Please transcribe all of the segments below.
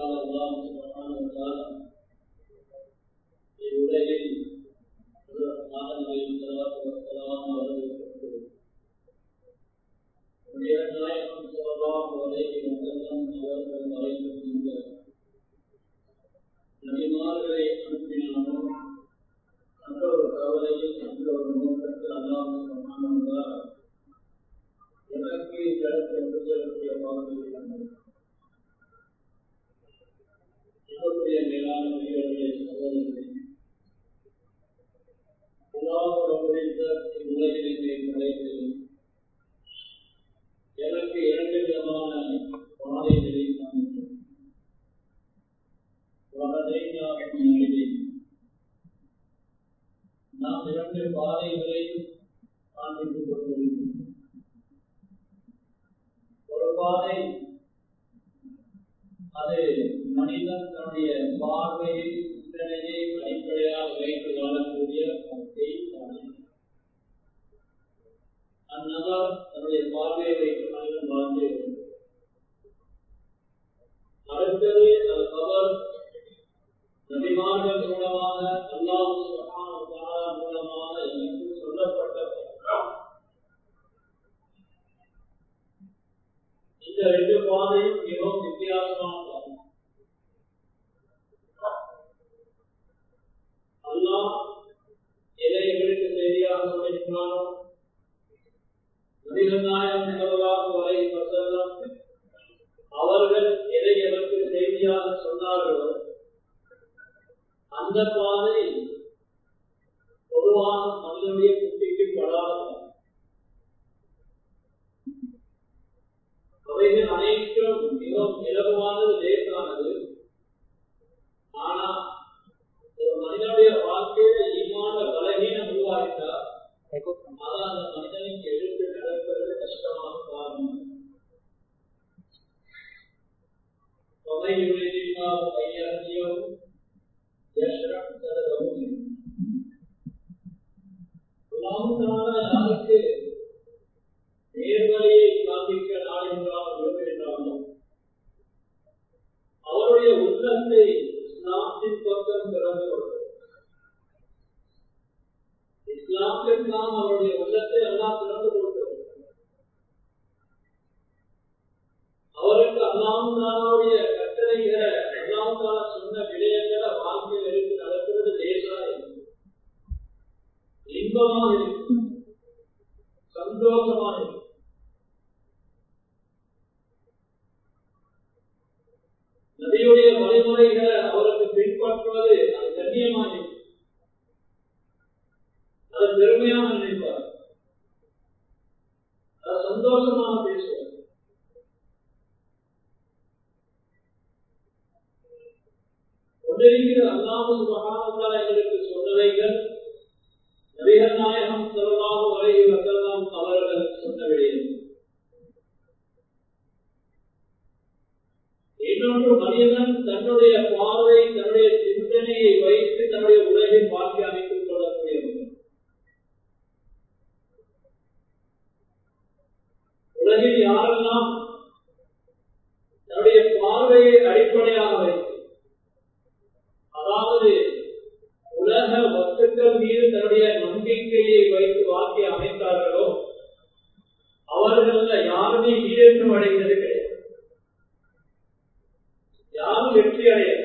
அல்லாஹ் சுப்ஹானஹு வ தஆலா இவ்வுலகில் மாதங்களை ஸல்லல்லாஹு அலைஹி வஸல்லம் அவர்கள் நாயகம் ஸல்லல்லாஹு அலைஹி வஸல்லம் அவர்கள் வரைக்கும் இந்த நபிமார்களை அனுப்பினாலும் அந்த ஒரு கவலையில் அந்த ஒரு நோக்கத்தில் அல்லாஹ் சுப்ஹானஹு வ தஆலா எனக்கு கிடைத்த விடுதலுடைய பாவங்கள் இவருடைய மேலான பெரியவர்களை சகோதரர்களே உலகிலே படைத்து எனக்கு இரண்டு விதமான பாதைகளை காண்பித்தேன் நாம் இரண்டு பாதைகளை காண்பித்துக் கொண்டிருக்கிறோம் ஒரு பாதை அது மனிதன் தன்னுடைய பார்வையை சிந்தனையை அடிப்படையாக வைத்து வாழக்கூடிய வாழ்க்கை பாதை அந்நபர் தன்னுடைய பார்வையை வைத்து மனிதன் வாழ்ந்து அடுத்தது அந்த கவர் நபிமார்கள் மூலமாக அல்லாஹ் மூலமாக எனக்கு சொல்லப்பட்ட இந்த ரெண்டு பாதையும் மிகவும் வித்தியாசமான பாதை அல்லாஹ் எதை எங்களுக்கு செய்தியாக சொல்லியிருக்கிறானோ நபிகநாயகம் செல்லலாம் வரை வசல்லம் அவர்கள் எதை எதற்கு செய்தியாக சொன்னார்களோ அந்த பாதை பொதுவான மனிதனுடைய புத்திக்கு படாத அவைகள் அனைத்தும் மிகவும் இலகுவானது லேசானது ஆனா ஒரு மனிதனுடைய வாழ்க்கையில ஈமான பலகீனம் உருவாகிட்டால் அது அந்த மனிதனுக்கு எடுத்து நடக்கிறது கஷ்டமான காரணம் தொகை யுனைதினால் கையாற்றியும் யாருக்கு நேர்வழியை காண்பிக்க நாடுகிறார் விரும்புகின்றாரோ அவருடைய உள்ளத்தை இஸ்லாத்தின் பக்கம் திறந்து இஸ்லாத்திற்கான அவருடைய உள்ளத்தை எல்லாம் திறந்து கொடுக்கிறது அவருக்கு அல்லாமுடைய கட்டளைகளை அல்லாமுதான சொன்ன விடயங்களை வாழ்க்கையில் எடுத்து நடக்கிறது லேசா இன்பமாக இருக்கு சந்தோஷமாக இருக்கு நபியுடைய வழிமுறைகளை அவருக்கு பின்பற்றுவது அது கண்ணியமாக இருக்கு அது பெருமையாக நினைப்பார் அது சந்தோஷமாக பேசுவார் கொண்டிருக்கிற அல்லாஹு சுபஹானஹு எங்களுக்கு சொன்னவைகள் நபிகள் நாயகம் ஸல்லல்லாஹு அலைஹி வஸல்லம் அவர்கள் சொன்ன விடயம் இன்னொன்று மனிதன் தன்னுடைய பார்வை தன்னுடைய சிந்தனையை வைத்து தன்னுடைய உலகில் வாழ்க்கை அமைத்துக் கொள்ளக்கூடியது உலகில் யாரெல்லாம் தன்னுடைய பார்வையை அடிப்படையாக வைத்து அதாவது உலக வஸ்துக்கள் மீது தன்னுடைய நம்பிக்கையை வைத்து வாழ்க்கை அமைத்தார்களோ அவர்கள் யாருமே ஈடேற்றம் அடைந்தது கிடையாது யாரும் வெற்றி அடைய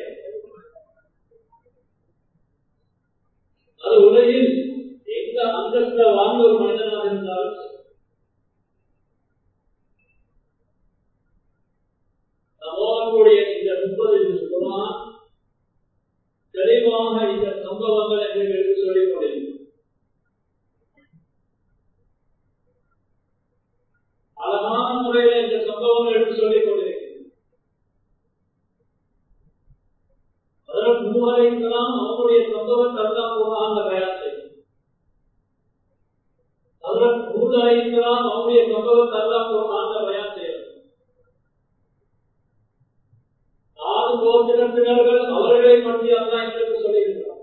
அது உலகில் எந்த அந்தஸ்த வாழ்ந்த ஒரு மனிதனாக இருந்தாலும் சமூகக்கூடிய இந்த முப்பது குரான் தெளிவாக இந்த சம்பவங்கள் எங்களுக்கு சொல்லிக் கொண்டிருக்கும் அழகான முறையில் இந்த சம்பவங்கள் எடுத்து சொல்லிக் கொண்டிருக்கிறது அதற்கு மூவரைக்கலாம் அவங்களுடைய சம்பவம் தந்தா போகாங்க தயார் அதற்கு மூவரைக்கலாம் அவங்களுடைய சம்பவம் தந்தா போகாங்க பயன் செய்யும் ஆறு கோத்திரத்தினர்கள் அவர்களை பற்றி அல்லா எங்களுக்கு சொல்லியிருக்கிறார்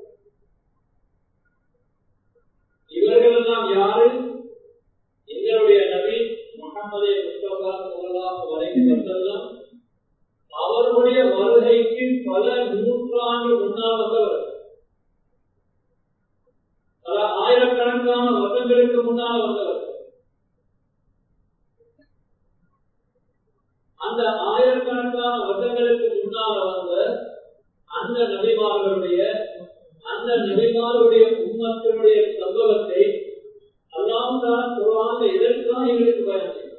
இவர்கள் எல்லாம் யாரு எங்களுடைய நபி முகமது முஸ்தபா சொல்லலாம் வரைக்கும் வந்தெல்லாம் அவருடைய வருகைக்கு நபிமார்கள் முன்னால் வந்தவர் பல ஆயிரக்கணக்கான வருடங்களுக்கு முன்னால் வந்தவர் அந்த ஆயிரக்கணக்கான வருடங்களுக்கு முன்னால வந்த அந்த நபிமார்களுடைய அந்த நபிமாருடைய உண்மத்தினுடைய சம்பவத்தை அல்லாம் தான் குரான் எதற்காக எங்களுக்கு பயன் செய்யும்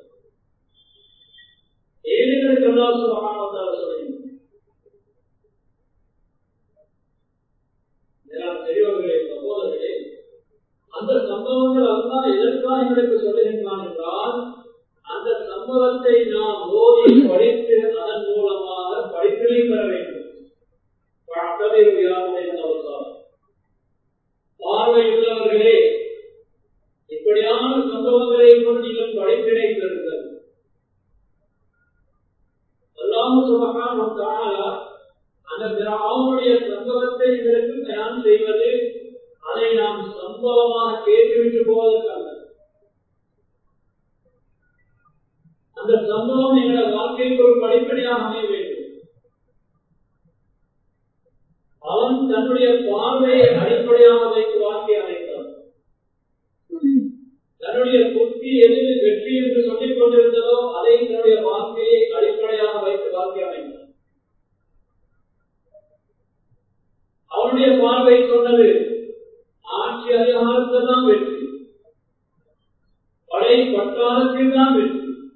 ஏழைகளுக்கு எல்லாம் சுகாமத்தால சொல்லுங்க பெரியவர்களே சகோதரர்களே அந்த சம்பவங்கள் அல்லா எதற்காக எங்களுக்கு சொல்லுகின்றான் என்றால் அந்த சம்பவத்தை நாம் ஓதி படித்து அதன் மூலமாக படிப்பினை பெற வேண்டும் பார்வையுள்ளவர்களே இப்படியான சம்பவங்களை கொண்டு நீங்கள் படிப்பினை பெறுங்கள் அல்லாம சுபகான அந்த பிராவுடைய சம்பவத்தை இதற்கு தயார் செய்வது அதை நாம் சம்பவமாக கேட்டுவிட்டு போவதற்காக அந்த சம்பவம் எங்களோட வாழ்க்கைக்கு ஒரு படிப்படியாக அமைய வேண்டும் அவன் தன்னுடைய பார்வையை அடிப்படையாக வைத்து வாழ்க்கை அமைத்தான் தன்னுடைய புத்தி எதில் வெற்றி என்று சொல்லிக் கொண்டிருந்ததோ அதை தன்னுடைய வாழ்க்கையை அடிப்படையாக வைத்து வாழ்க்கை அமைத்தான் அவனுடைய பார்வை சொன்னது ஆட்சி அதிகாரத்தில் தான் வெற்றி படை பட்டாளத்தில் தான் வெற்றி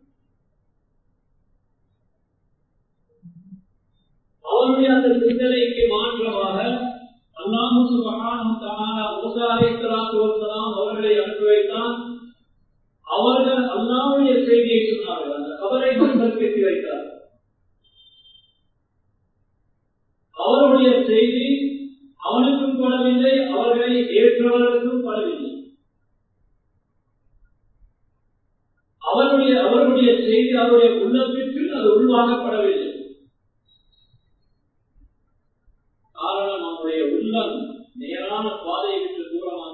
அவருடைய அந்த சிந்தனைக்கு மாற்றமாக அல்லாஹு சுபஹானஹு தஆலா மூசா அலைஹிஸ்ஸலாத்து வஸ்ஸலாம் அவர்களை அனுப்பி வைத்தான் அவர்கள் அல்லாஹ்வுடைய செய்தியை சொன்னார்கள் அந்த கபரை மக்களுக்கு வைத்தார் அவருடைய செய்தி அவனுக்கும் படவில்லை அவர்களை ஏற்றவர்களுக்கும் படவில்லை அவருடைய அவருடைய செய்தி அவருடைய உள்ளத்திற்கு அது உள்வாங்கப்படவில்லை காரணம் அவனுடைய உள்ளம் நேரான பாதையை விட்டு தூரமாக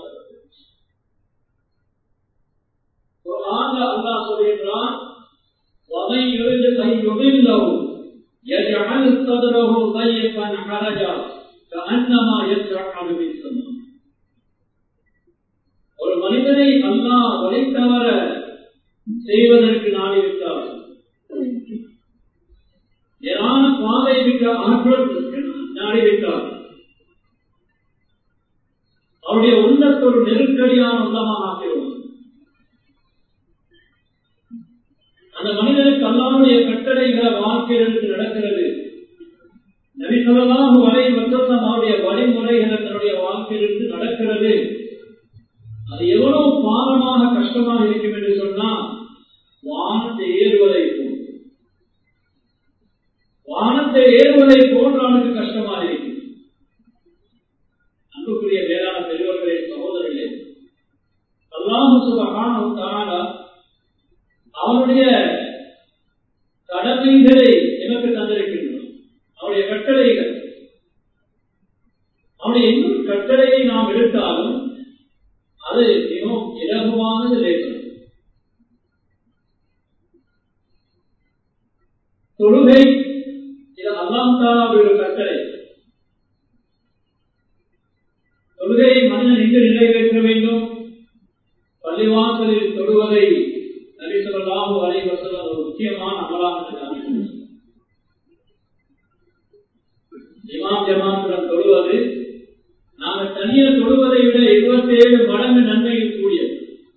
அல்லா சொல்கின்றான் ومن يرد أن يضله يجعل صدره ضيقا حرجا كأنما يصعد في السماء ஒரு மனிதனை அல்லாஹ் வழி தவற செய்வதற்கு நாடிவிட்டார் நேரான பாதை விட்டு ஆற்றலுக்கு நாடிவிட்டார் அவருடைய உள்ளத்தை ஒரு நெருக்கடியான உள்ளமாக ஆக்கிடுவார் அந்த மனிதனுக்கு அல்லாவுடைய கட்டளைகளை வாழ்க்கையிலிருந்து நடக்கிறது நபிசல்லாஹு வரை வசந்தம் அவருடைய வழிமுறைகள் தன்னுடைய வாழ்க்கையிலிருந்து நடக்கிறது அது எவ்வளவு பாரமாக கஷ்டமாக இருக்கும் என்று சொன்னால் வானத்தை ஏறுவதை போல் வானத்தை ஏறுவதை போன்று அவனுக்கு கஷ்டமாக இருக்கும் அன்புக்குரிய வேளாண் பெரியவர்களே சகோதரர்களே அல்லாஹு சுபகான தானா அவனுடைய கடமைகளை எமக்கு தந்திருக்கின்றோம் அவருடைய கட்டளைகள் அவனுடைய இன்னும் கட்டளையை நாம் எடுத்தாலும் அது மிகவும் இலகுவானது லேசம் தொழுகை இது அல்லாம் தாலாவுடைய கட்டளை தொழுகையை மனிதன் எங்கு நிறைவேற்ற வேண்டும் பள்ளிவாசலில் தொழுவதை நபிசல்லாஹு அலை வசலம் ஒரு முக்கியமான அமலாக இமாம் ஜமாத்துடன் தொழுவது நாங்கள் தனியார் தொழுவதை விட இருபத்தி ஏழு மடங்கு நன்மையில் கூடியது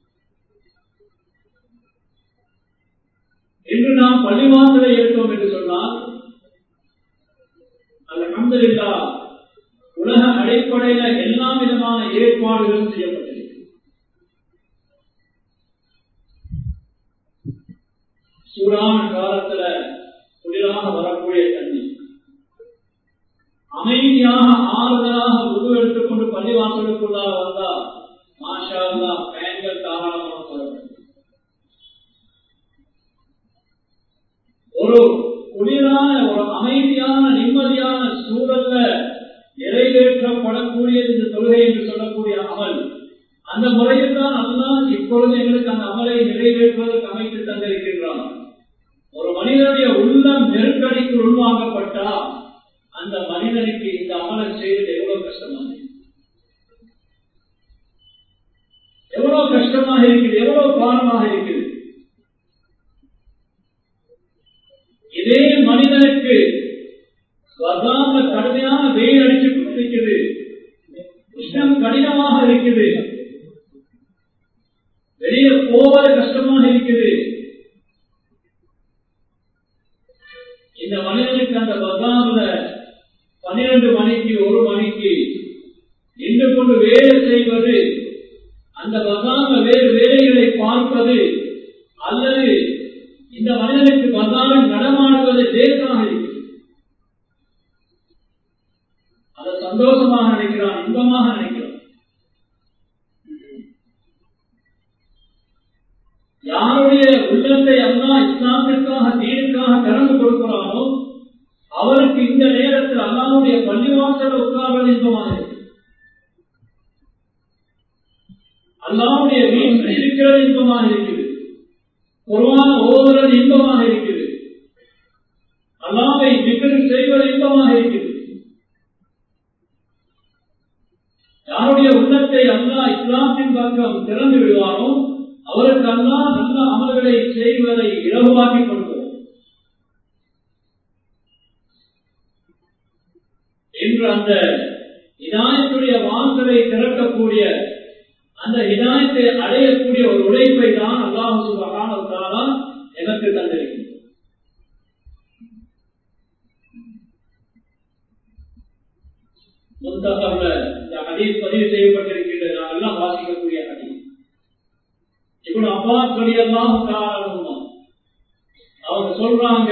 இன்று நாம் பள்ளிவாசலை எடுத்தோம் என்று சொன்னால் அல்ஹம்துலில்லா உலக அடிப்படையில எல்லா விதமான ஏற்பாடுகளும் செய்யப்பட்டிருக்கு சூடான காலத்துல குளிராக வரக்கூடிய தண்ணி அமைதியாக ஆறுதலாக உரு எடுத்துக்கொண்டு பள்ளிவாசலுக்குள்ளாக வந்தா மாஷா அல்லா பயன்கள் தாராளமாக சொல்லப்படும் ஒரு குளிரான ஒரு அமைதியான நிம்மதியான சூழல்ல நிறைவேற்றப்படக்கூடியது இந்த தொழுகை என்று சொல்லக்கூடிய அமல் அந்த முறையில் தான் அல்லாஹ் இப்பொழுது எங்களுக்கு அந்த அமலை நிறைவேற்றுவதற்கு அமைத்து தந்திருக்கின்றான் ஒரு மனிதனுடைய உள்ளம் நெருக்கடிக்கு உள்வாங்கப்பட்டா அந்த மனிதனுக்கு இந்த அமலை செய்வது எவ்வளவு கஷ்டமாக எவ்வளவு கஷ்டமாக இருக்குது எவ்வளவு பாரமாக இருக்குது இதே மனிதனுக்கு வசாம கடுமையான வெயில் அடித்துக் கொண்டிருக்கிறது உஷ்ணம் கடினமாக இருக்குது வெளியே போவது கஷ்டமாக இருக்குது இந்த மனிதனுக்கு அந்த பசார்ல பன்னிரண்டு மணிக்கு ஒரு மணிக்கு நின்று கொண்டு வேலை செய்வது அந்த பசார்ல வேறு வேலைகளை பார்ப்பது அல்லது இந்த மனிதனுக்கு பசாரில் நடமாடுவது லேசாக இருக்கிறது அதை சந்தோஷமாக நினைக்கிறான் இன்பமாக நினைக்கிறான் யாருடைய உள்ளத்தை அல்லா இஸ்லாமிற்காக தீனுக்காக திறந்து கொடுக்கிறானோ அவருக்கு இந்த நேரத்தில் அல்லாவுடைய பள்ளிவாசல உட்கார்வது இன்பமாக இருக்கு அல்லாவுடைய வீட்டில் இருக்கிறது இன்பமாக இருக்குது குருவான ஓதுறது இன்பமாக இருக்குது அல்லாவை விக்கிரி செய்வது இன்பமாக இருக்குது யாருடைய உள்ளத்தை அல்லா இஸ்லாத்தின் பக்கம் திறந்து விடுவானோ அவருக்கு அல்லா நல்ல அமல்களை செய்வதை இலவாக்கி கொடுக்கிறோம் இன்று அந்த இதாயத்துடைய வான்களை திறக்கக்கூடிய அந்த இதாயத்தை அடையக்கூடிய ஒரு உழைப்பை தான் அல்லாஹு சுபகான எனக்கு தந்திருக்கிறது முத்தகர்ல இந்த ஹதீஸ் பதிவு செய்யப்பட்டிருக்கின்றது நான் எல்லாம் வாசிக்கக்கூடிய ஹதீஸ் இவன் அப்பா சொல்லி எல்லாம் அவங்க சொல்றாங்க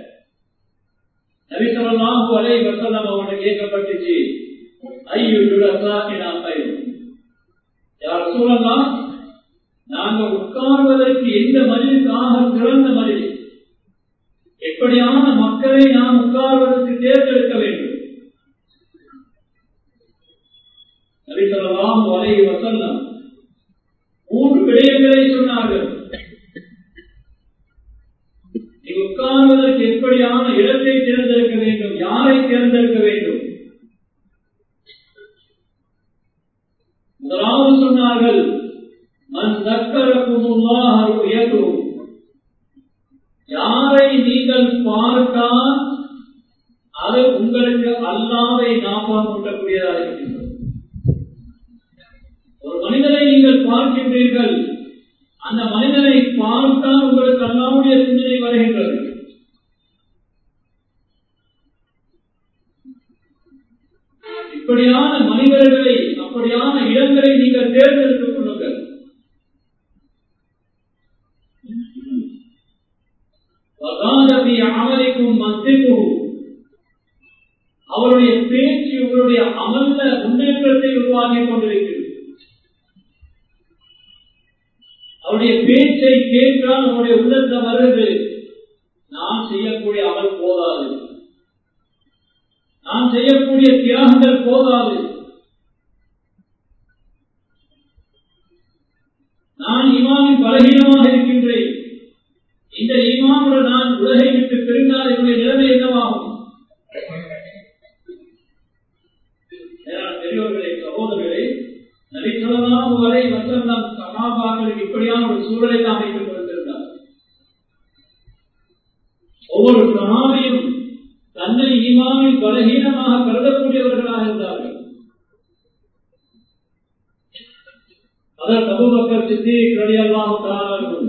நபிசல்லாஹு அலை வசல்லம் அவங்கள்ட்ட கேட்கப்பட்டுச்சு ஐயோ ஜுடசாக்கினா ஐயோ யார் சொல்லலாம் நாங்க உட்கார்வதற்கு எந்த மனிதனுக்காக சிறந்த மனிதன் எப்படியான மக்களை நாம் உட்கார்வதற்கு தேர்ந்தெடுக்க வேண்டும் நபிசல்லாஹு அலை வசல்லம் மூன்று விடயங்களை சொன்னார்கள் நீ உட்கார்வதற்கு எப்படியான இடத்தை தேர்ந்தெடுக்க வேண்டும் யாரை தேர்ந்தெடுக்க வேண்டும் முதலாவது சொன்னார்கள் மண் தக்கரக்கும் யாரை நீங்கள் பார்த்தால் அது உங்களுக்கு அல்லாவை ஞாபகம் ஊட்டக்கூடியதாக இருக்கின்றது ஒரு மனிதனை நீங்கள் பார்க்கின்றீர்கள் அந்த மனிதனை பார்த்தால் உங்களுக்கு அல்லாவுடைய சிந்தனை வருகின்றது இப்படியான மனிதர்களை அப்படியான இடங்களை நீங்கள் தேர்ந்தெடுத்துக் கொள்ளுங்கள் அமலைக்கும் மத்திக்கும் அவருடைய பேச்சு உங்களுடைய அமல்ல முன்னேற்றத்தை உருவாக்கி கொண்டிருக்கிறது அவருடைய பேச்சை கேட்டால் அவருடைய உள்ளத்தை வருது நான் செய்யக்கூடிய அமல் போதாது நான் செய்யக்கூடிய தியாகங்கள் போதாது நான் இமாமின் பலகீனமாக இருக்கின்றேன் இந்த இமாமுடன் நான் உலகை விட்டு பிரிந்தால் என்னுடைய நிலைமை என்னவாகும் பெரியோர்களே சகோதரர்களே நபிசலாம் வரை வசல்லாம் சகாபாக்களுக்கு இப்படியான ஒரு சூழலை அமைத்துக் கொடுத்திருந்தார் ஒவ்வொரு சகாபியும் தன்னை ஈமானில் பலகீனமாக கருதக்கூடியவர்களாக இருந்தார்கள் அதற்கு அபுபக்கர் சித்திக் ரலியல்லாஹு தஆலா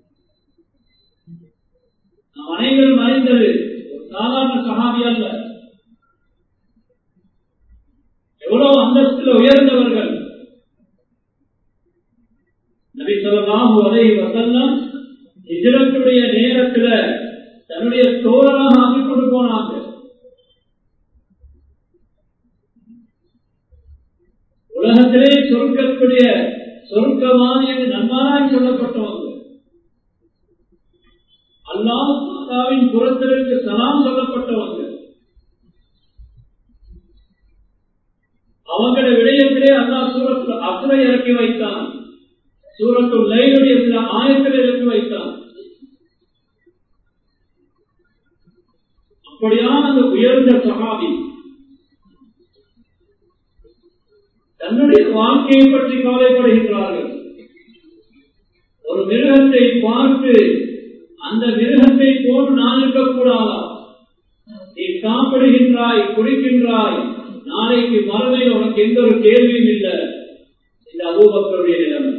நாம் அனைவரும் அறிந்தது ஒரு சாதாரண சஹாபி அல்ல எவ்வளவு அந்தஸ்தில் உயர்ந்தவர்கள் நபி ஸல்லல்லாஹு அலைஹி வஸல்லம் ஹிஜ்ரத்துடைய நேரத்துல தன்னுடைய தோழராக ஆக்கிக் கொண்டு போனாங்க உலகத்திலே சொர்க்கக்கூடிய சொர்க்கவான் என்று நன்மாராய் சொல்லப்பட்டவங்க அல்லாஹாவின் புறத்திற்கு சலாம் சொல்லப்பட்டவங்க அவங்கள விடயத்திலே அல்லாஹ் சூரத்து அசுரை இறக்கி வைத்தான் சூரத்து லைலுடைய சில ஆயத்தில் இறக்கி வைத்தான் அப்படியான அந்த உயர்ந்த சகாபி தன்னுடைய வாழ்க்கையை பற்றி கவலைப்படுகின்றார்கள் ஒரு மிருகத்தை பார்த்து அந்த மிருகத்தை போன்று நான் இருக்கக்கூடாதா நீ சாப்பிடுகின்றாய் குடிக்கின்றாய் நாளைக்கு மறுமையில் உனக்கு எந்த ஒரு கேள்வியும் இல்லை இந்த அபூபக்கருடைய நிலைமை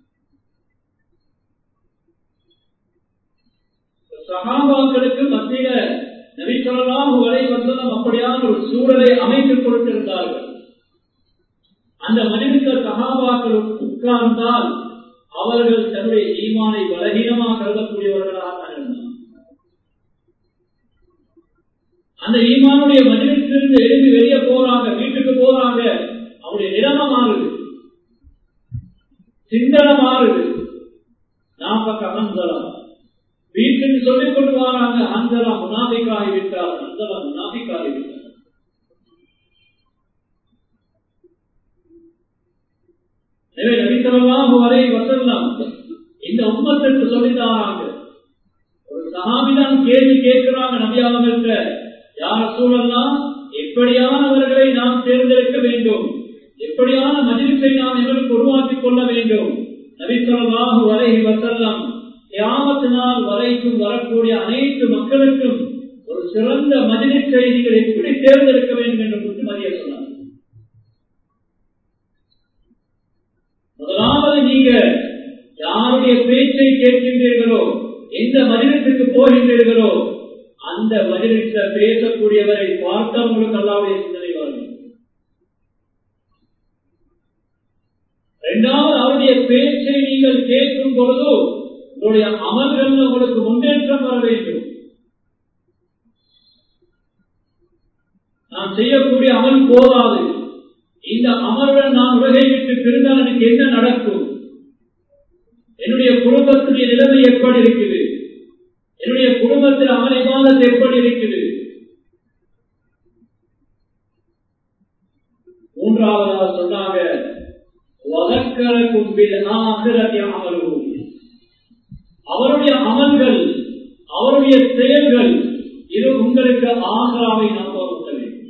சகாபாக்களுக்கு மத்தியில நபிசல்லாம் வரை வசனம் அப்படியான ஒரு சூழலை அமைத்துக் கொடுத்திருந்தார்கள் அந்த மனித சகாபாக்கள் உட்கார்ந்தால் அவர்கள் தன்னுடைய ஈமானை பலகீனமாக கருதக்கூடியவர்களாக இருந்தார் அந்த ஈமானுடைய மதிலிருந்து எழுதி வெளியே போறாங்க வீட்டுக்கு போறாங்க அவருடைய நிலைமை மாறுது சிந்தனை மாறுது நாம கமந்தலம் வீட்டுக்கு சொல்லிக் கொண்டு வராங்க அந்தலா முனாபிக்காகி விட்டார் அந்தலா முனாபிக்காகி விட்டார் எனவே நபித்தலாம் வரை வசல்லாம் இந்த உம்மத்திற்கு சொல்லித்தாராங்க ஒரு சகாபிதான் கேள்வி கேட்கிறாங்க நபியாவங்கிட்ட யார் சூழல்லாம் எப்படியானவர்களை நாம் தேர்ந்தெடுக்க வேண்டும் எப்படியான மதிப்பை நாம் எங்களுக்கு உருவாக்கிக் கொள்ள வேண்டும் நபித்தலாக வரை வசல்லாம் கியாமத்து நாள் வரைக்கும் வரக்கூடிய அனைத்து மக்களுக்கும் ஒரு சிறந்த மதிலை செய்திகள் எப்படி தேர்ந்தெடுக்க வேண்டும் என்று குறித்து மதிய சொன்னார் முதலாவது நீங்க யாருடைய பேச்சை கேட்கின்றீர்களோ எந்த மதிலத்துக்கு போகின்றீர்களோ அந்த மதிலிட்ட பேசக்கூடியவரை பார்த்தவங்களுக்கு அல்லாவுடைய சிந்தனை வரும் இரண்டாவது அவருடைய பேச்சை நீங்கள் கேட்கும் பொழுது உங்களுடைய அமல்கள் உங்களுக்கு முன்னேற்றம் வர வேண்டும் நான் செய்யக்கூடிய அமல் போதாது இந்த அமலுடன் நான் உலகை விட்டு பிரிந்தால் எனக்கு என்ன நடக்கும் என்னுடைய குடும்பத்துடைய நிலைமை எப்படி இருக்குது என்னுடைய குடும்பத்தில் அமளிவாதம் எப்படி இருக்குது மூன்றாவதாக சொன்னாங்க அமலும் அவருடைய அமல்கள் அவருடைய செயல்கள் இது உங்களுக்கு ஆகராவை நம்ப வேண்டும்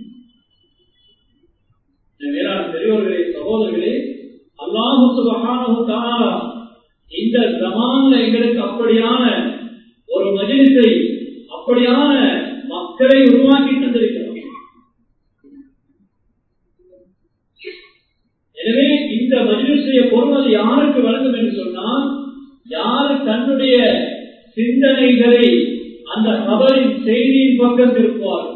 வேளாண் பெரியவர்களே சகோதரர்களே அல்லாஹு சுபகான இந்த ஜமான்ல எங்களுக்கு அப்படியான ஒரு மஜிலிசை அப்படியான மக்களை உருவாக்கி தந்திருக்கிறோம் எனவே இந்த மஜிலிசைய பொறுமதி யாருக்கு வழங்கும் என்று சொன்னால் யார் தன்னுடைய சிந்தனைகளை அந்த கபரின் செய்தியின் பக்கம் திருப்புவார்கள்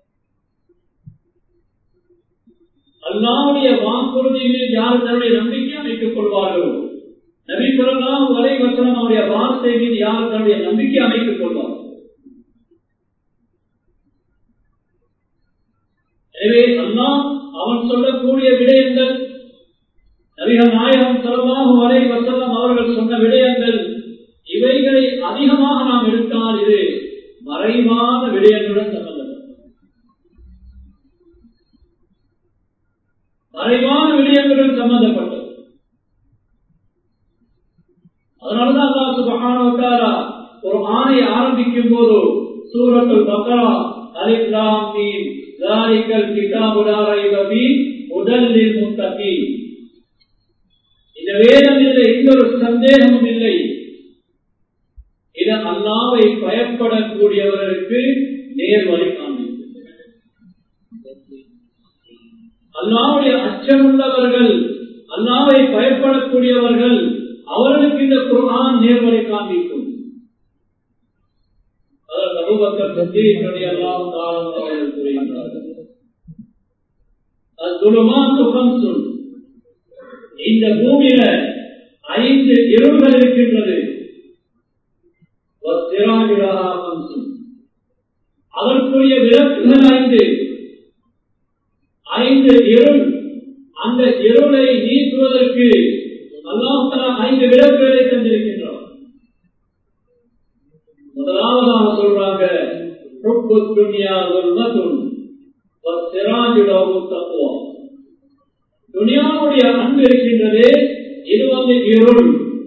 அல்லாவுடைய வாக்குறுதிகளில் யார் தன்னுடைய நம்பிக்கை அமைத்துக் கொள்வார்களோ நபி சொல்லலாம் வரை வசனம் அவருடைய வார்த்தை மீது யார் தன்னுடைய நம்பிக்கை அமைத்துக் கொள்வார் எனவே அல்லாம் அவன் சொல்லக்கூடிய விடயங்கள் நபிகள் நாயகம் சொல்லலாம் வரை வசல்லம் அவர்கள் சொன்ன விடயங்கள் இவைகளை அதிகமாக நாம் எடுத்தால் இது மறைவான விடயங்களுடன் சம்பந்தம் மறைவான விடயங்களுடன் சம்பந்தப்பட்டது அதனாலதான் அல்லா சுபகான ஒரு ஆணை ஆரம்பிக்கும் போது சூரத்துல் பக்கரா அலிஸ்லாம் மீன் தாரிக்கல் கிதாபுடாரை பபி முதலில் முத்தகி இந்த வேதம் இதில் எந்த ஒரு சந்தேகமும் இல்லை இது அல்லாவை பயப்படக்கூடியவர்களுக்கு நேர் வழி அல்லாவுடைய அச்சமுள்ளவர்கள் அல்லாவை பயப்படக்கூடியவர்கள் அவர்களுக்கு இந்த குரான் நேர்வழி காண்பிக்கும் அபூபக்கர் சத்தீக் ரலியல்லாஹு தஆலா அவர்கள் கூறுகின்றார்கள் அஸ்ஸுலுமாத்து கம்சுன் இந்த பூமியில ஐந்து இருள்கள் இருக்கின்றது வஸ்திராஜுலஹா கம்சுன் அதற்குரிய விளக்குகள் ஐந்து ஐந்து இருள் அந்த இருளை நீக்குவதற்கு அல்லாஹ் ஐந்து விளக்குகளை தந்திருக்கின்றார் முதலாவதாக சொல்றாங்க துனியாவுடைய அன்பு இருக்கின்றது இது வந்து இருள்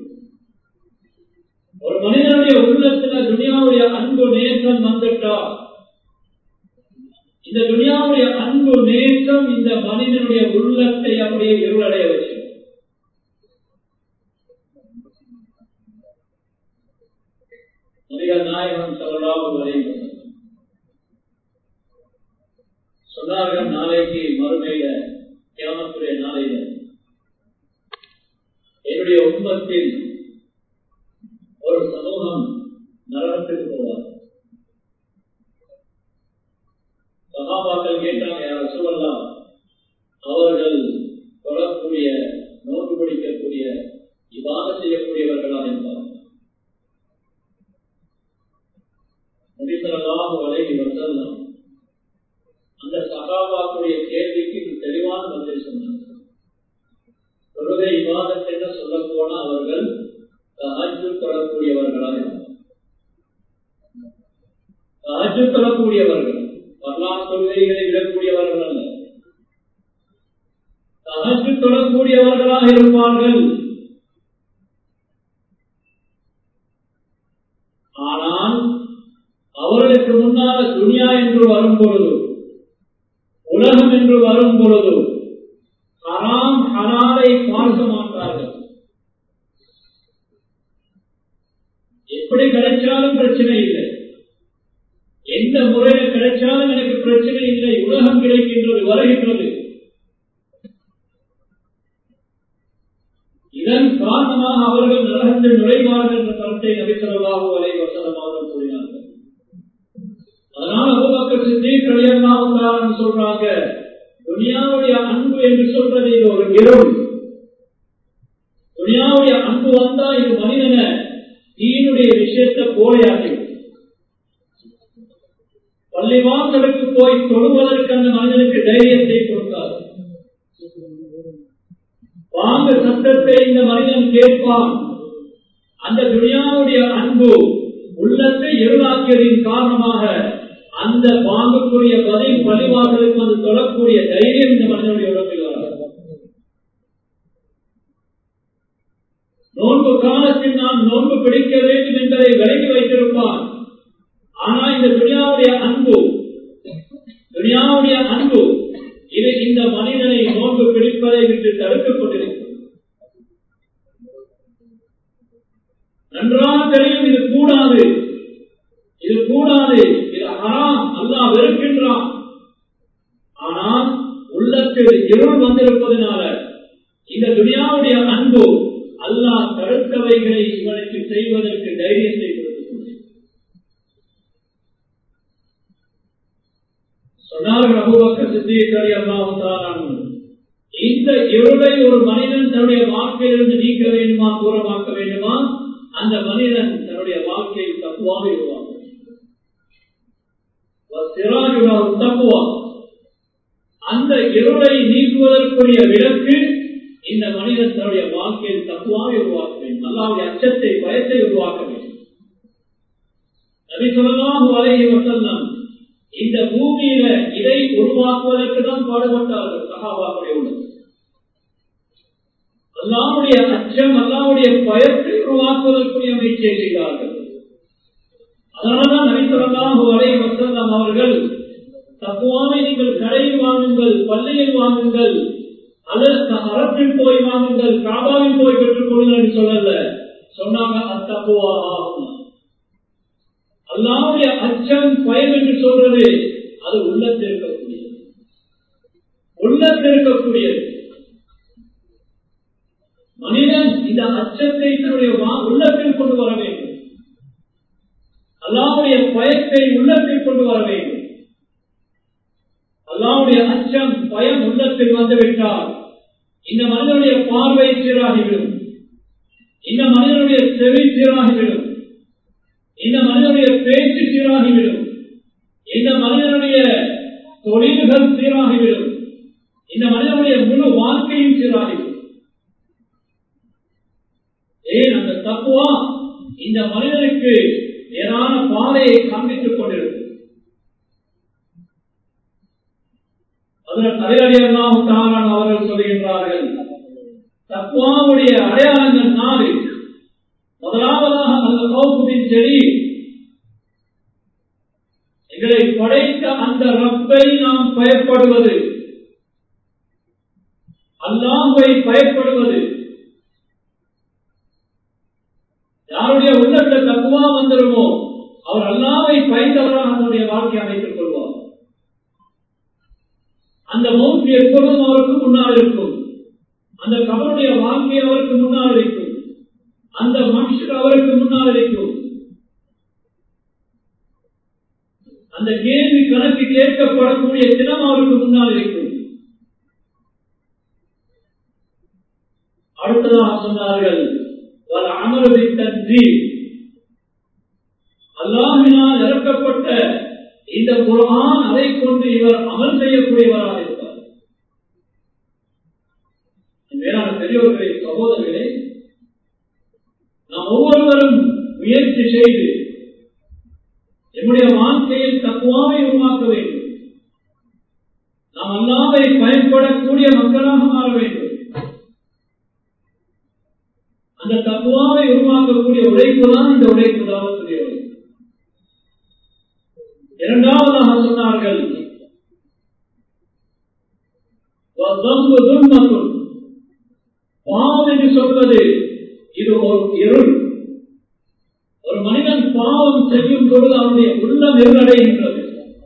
ஒரு மனிதனுடைய உள்ளத்துல துனியாவுடைய அன்பு நேசம் வந்துட்டா இந்த துனியாவுடைய அன்பு நேசம் இந்த மனிதனுடைய உள்ளத்தை அப்படியே இருளடைய வச்சு நபிகள் நாயகம் சொல்லலாம் வரையும் சொன்னார்கள் நாளைக்கு மறுமையில கிராமத்துடைய நாளையில என்னுடைய உண்மத்தில் ஒரு சமூகம் நரகத்துக்கு போவார் சகாபாக்கள் கேட்டாங்க யார் சொல்லலாம் அவர்கள் தொடரக்கூடிய நோக்கு பிடிக்கக்கூடிய இவ்வாறு செய்யக்கூடியவர்களா என்பார் நபிசரலாக வரைகி வசல்லாம் அந்த சகாபாக்குடைய கேள்விக்கு தெளிவான பதிலை சொன்னார் தொழுகை விவாதத்தை என்ன சொல்ல போனா அவர்கள் தஹஜு தொழக்கூடியவர்களாக தஹஜு தொழக்கூடியவர்கள் வரலாறு தொழுகைகளை விடக்கூடியவர்கள் அல்ல தஹஜு தொழக்கூடியவர்களாக இருப்பார்கள் ஆனால் அவர்களுக்கு முன்னால துனியா என்று வரும் பொழுது உலகம் என்று வரும் பொழுது ஹராம் ஹலாலை பார்க்க மாட்டார்கள் எப்படி கிடைச்சாலும் பிரச்சனை இல்லை எந்த முறையில கிடைச்சாலும் எனக்கு பிரச்சனை இல்லை உலகம் கிடைக்கின்றது வருகின்றது இதன் காரணமாக அவர்கள் நரகத்தில் நுழைவார்கள் என்ற கருத்தை நபிசரவாக வரை வசனம் அவர்கள் கூறினார்கள் அதனால அபுபக்கர் சித்திக் கல்யாணம் சொல்றாங்க துனியாவுடைய அன்பு என்று சொல்றது இது ஒரு இருள் துனியாவுடைய அன்பு வந்தா இது மனிதனை தீனுடைய விஷயத்தை போலையாக்கி பள்ளிவாசலுக்கு போய் தொழுவதற்கு அந்த மனிதனுக்கு தைரியத்தை கொடுத்தார் வாங்க சத்தத்தை இந்த மனிதன் கேட்பான் அந்த துனியாவுடைய அன்பு உள்ளத்தை இருளாக்கியதின் காரணமாக அந்த வாங்கக்கூடிய பதில் பழிவாசலுக்கு வந்து தொழக்கூடிய தைரியம் இந்த மனிதனுடைய உடம்பில் வராது நோன்பு காலத்தில் நாம் நோன்பு பிடிக்க வேண்டும் என்பதை விலகி வைத்திருப்பான் ஆனா இந்த துனியாவுடைய அன்பு துனியாவுடைய அன்பு இது இந்த மனிதனை நோன்பு பிடிப்பதை விட்டு தடுத்துக் கொண்டிருக்கும் நன்றாக தெரியும் இது கூடாது இது கூடாது இது ஹராம் அல்லா வெறுக்கின்றான் ஆனால் உள்ளத்தில் இருள் வந்திருப்பதனால இந்த துனியாவுடைய அன்பு அல்லாஹ் தடுத்தவைகளை இவனுக்கு செய்வதற்கு தைரியத்தை கொடுத்துக் சொன்னார்கள் அபுபக்கர் சித்திகரி அல்லாஹான் இந்த இருளை ஒரு மனிதன் தன்னுடைய வாழ்க்கையிலிருந்து நீக்க வேண்டுமா தூரமாக்க வேண்டுமா அந்த மனிதன் தன்னுடைய வாழ்க்கையில் தப்புவாக இருவான் தப்புவா அந்த இருளை நீக்குவதற்குரிய விளக்கு இந்த மனிதன் தன்னுடைய வாழ்க்கையில் தப்புவாக உருவாக்க வேண்டும் அல்லாவுடைய அச்சத்தை பயத்தை உருவாக்க வேண்டும் நபி சொல்லலாம் வரைகி வசல்லம் இந்த பூமியில இதை உருவாக்குவதற்கு தான் பாடுபட்டார்கள் சகாபாக்களை உள்ளது அல்லாவுடைய அச்சம் அல்லாவுடைய பயத்தை உருவாக்குவதற்குரிய முயற்சியை செய்தார்கள் அதனால்தான் நபிசரல்லாஹு அலை வசல்லம் அவர்கள் தப்புவாவை நீங்கள் கடையில் வாங்குங்கள் பள்ளியில் வாங்குங்கள் அல்லது அறத்தில் போய் வாங்குங்கள் காபாவில் போய் பெற்றுக் கொள்ளுங்கள் என்று சொல்லல சொன்னாங்க அத்தப்புவா ஆகும் அல்லாவுடைய அச்சம் பயம் என்று சொல்றது அது உள்ளத்தில் இருக்கக்கூடியது உள்ளத்தில் இருக்கக்கூடியது மனிதன் இந்த அச்சத்தை தன்னுடைய உள்ளத்தில் கொண்டு வர வேண்டும் அல்லாவுடைய பயத்தை உள்ளத்தில் கொண்டு வர வேண்டும் அல்லாவுடைய அச்சம் பயம் உள்ளத்தில் வந்துவிட்டால் இந்த மனிதனுடைய பார்வை சீராகிவிடும் இந்த மனிதனுடைய செவி சீராகிவிடும் இந்த மனிதனுடைய பேச்சு சீராகிவிடும் இந்த மனிதனுடைய தொழில்கள் சீராகிவிடும் இந்த மனிதனுடைய முழு வாழ்க்கையும் சீராகிவிடும் ஏன் அந்த தப்புவா இந்த மனிதனுக்கு நேரான பாதையை காண்பித்துக் கொண்டிருக்கும் அதில் தலையடியெல்லாம் தாரான் அவர்கள் சொல்கின்றார்கள் தக்குவாவுடைய அடையாளங்கள் நாலு முதலாவதாக அந்த கௌகுவின் செடி எங்களை படைத்த அந்த ரப்பை நாம் பயப்படுவது அல்லாஹை பயப்படுவது யாருடைய உள்ளத்தில் தக்குவா வந்துருமோ அவர் அல்லாவை பயந்தவராக தன்னுடைய வாழ்க்கை அமைத்துக் கொள்வார் அந்த மௌத்து எப்பொழுதும் அவருக்கு முன்னால் இருக்கும் அந்த கபருடைய வாழ்க்கை அவருக்கு முன்னால் இருக்கும் அந்த மனுஷர் அவருக்கு முன்னால் இருக்கும் அந்த கேள்வி கணக்கு கேட்கப்படக்கூடிய தினம் அவருக்கு முன்னால் இருக்கும் அடுத்ததாக சொன்னார்கள் பல அமர்வை தன்றி அல்லாஹினால் இறக்கப்பட்ட இந்த குரான் அதை கொண்டு இவர் அமல் செய்யக்கூடியவராக இருப்பார் மேலான பெரியவர்களே சகோதரர்களே நாம் ஒவ்வொருவரும் முயற்சி செய்து நம்முடைய வாழ்க்கையில் தக்குவாவை உருவாக்க வேண்டும் நாம் அல்லாவை பயன்படக்கூடிய மக்களாக மாற வேண்டும் அந்த தக்குவாவை உருவாக்கக்கூடிய உழைப்பு தான் இந்த உழைப்பு தான் உழைப்பு இரண்டாவதாக சொன்னார்கள் பாவம் என்று சொல்வது இது ஒரு இருள் ஒரு மனிதன் பாவம் செய்யும் பொழுது அவனுடைய உள்ளம் இருளடைகின்றது